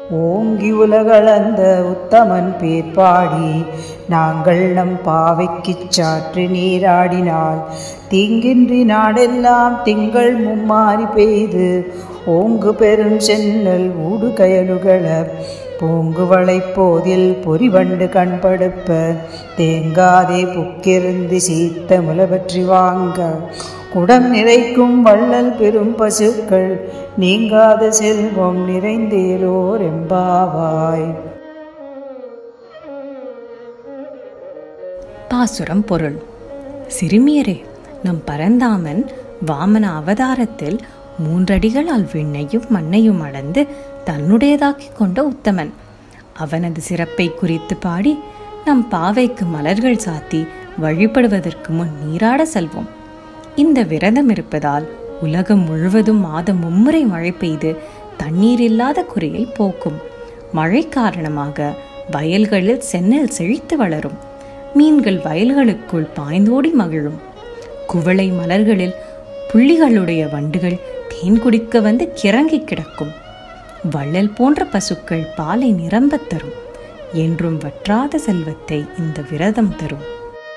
ஓங்கி உலகளந்த உத்தமன் பேர் பாடி நாங்கள் நம் பாவைக்குச் சாற்று நீராடினால் தீங்கின்றி நாடெல்லாம் திங்கள் மும்மாறி பெய்து ஓங்கு பெரும் சென்னல் ஊடு கயலுகள பூங்கு வளைப்போதில் பொறிவண்டு கண்படுப்ப தேங்காதே புக்கிருந்து சீத்த முலபற்றி வாங்க குடம் நிறைக்கும் வள்ளல் பெரும் பசுக்கள் நீங்காத செல்வம் நிறைந்தேலோர் எம்பாவாய் பாசுரம் பொருள் சிறுமியரே நம் பரந்தாமன் வாமன அவதாரத்தில் மூன்றடிகளால் விண்ணையும் மண்ணையும் அளந்து தன்னுடையதாக்கிக் கொண்ட உத்தமன் அவனது சிறப்பை குறித்து பாடி நம் பாவைக்கு மலர்கள் சாத்தி வழிபடுவதற்கு முன் நீராட செல்வோம் இந்த விரதம் இருப்பதால் உலகம் முழுவதும் மாதம் மும்முறை மழை பெய்து தண்ணீர் இல்லாத குறையை போக்கும் மழை காரணமாக வயல்களில் சென்னல் செழித்து வளரும் மீன்கள் வயல்களுக்குள் பாய்ந்தோடி மகிழும் குவளை மலர்களில் புள்ளிகளுடைய வண்டுகள் தேன் குடிக்க வந்து கிறங்கி கிடக்கும் வள்ளல் போன்ற பசுக்கள் பாலை நிரம்பத் தரும் என்றும் வற்றாத செல்வத்தை இந்த விரதம் தரும்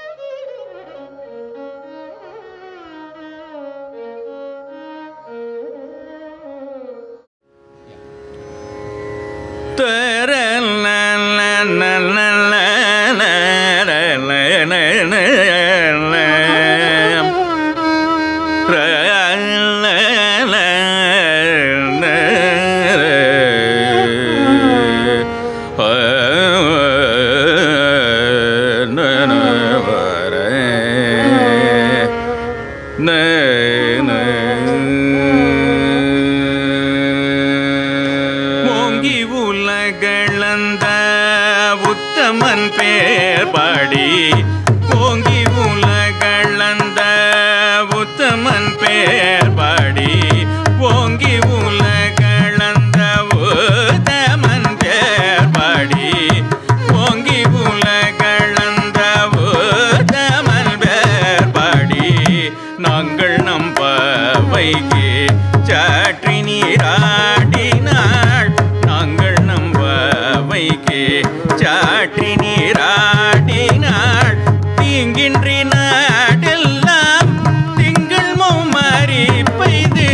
ஓங்கி உலகளந்த உத்தமன் பேர் பாடி ஓங்கி உலகளந்த உத்தமன் பேர் பாடி ஓங்கி உலகளந்த உத்தமன் பேர் பாடி ஓங்கி உலகளந்த உத்தமன் பேர் பாடி நாங்கள் நம்பவைக்கு சாற்றி நீராடினாள் நாங்கள் நம்பவைக்கு சாற்றி நீராடினாள் தீங்கின்றி நாடெல்லாம் திங்கள் மௌமாரி பெய்து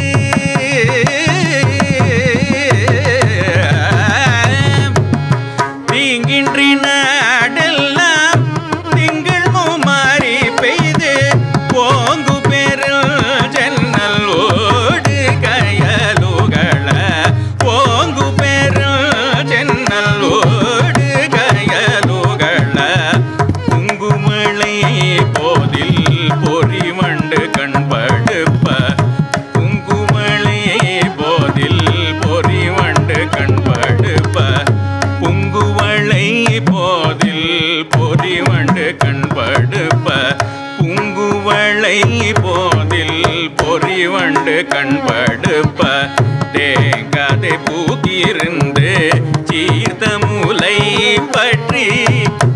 தீங்கின்றி நாடெல்லாம் திங்கள் மூமாரி பெய்து ஓங்கு பெருள் ஜன்னல் ஓடு கயலுகள ஓங்கு பெருள் ஜன்னல் ஓடு கயலுகள குங்குமலை போதில் பொறிவண்டு கண்படுப்ப குங்குமலை போதில் பொறிவண்டு கண்படுப்ப புங்குவளை போதில் பொறிவண்டு கண்படுப்ப புங்குவளை போதில் பொறிவண்டு கண்படுப்ப தேங்காதை பூக்கிருந்து சீர்த்த முலை பற்றி